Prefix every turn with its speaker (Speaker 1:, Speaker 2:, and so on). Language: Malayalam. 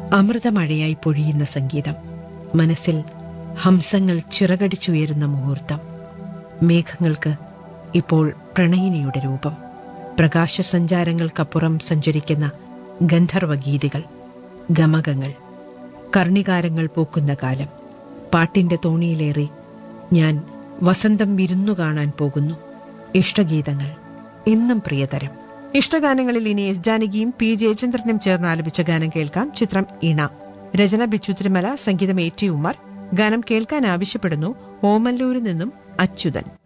Speaker 1: അമൃതമഴയായി പൊഴിയുന്ന സംഗീതം മനസ്സിൽ ഹംസങ്ങൾ ചിറകടിച്ചുയരുന്ന മുഹൂർത്തം മേഘങ്ങൾക്ക് ഇപ്പോൾ പ്രണയിനിയുടെ രൂപം പ്രകാശസഞ്ചാരങ്ങൾക്കപ്പുറം സഞ്ചരിക്കുന്ന ഗന്ധർവഗീതികൾ ഗമകങ്ങൾ കർണികാരങ്ങൾ പൂക്കുന്ന കാലം പാട്ടിന്റെ തോണിയിലേറി ഞാൻ വസന്തം വിരുന്നു കാണാൻ പോകുന്നു ഇഷ്ടഗീതങ്ങൾ എന്നും പ്രിയതരം
Speaker 2: ഇഷ്ടഗാനങ്ങളിൽ ഇനി എസ് ജാനകിയും പി ജയചന്ദ്രനും ചേർന്ന് ആലപിച്ച ഗാനം കേൾക്കാം ചിത്രം ഇണ രചന ബിച്ചു തിരുമല സംഗീതം എ ടി ഉമ്മർ ഗാനം കേൾക്കാൻ ആവശ്യപ്പെടുന്നു ഓമല്ലൂരിൽ നിന്നും അച്യുതൻ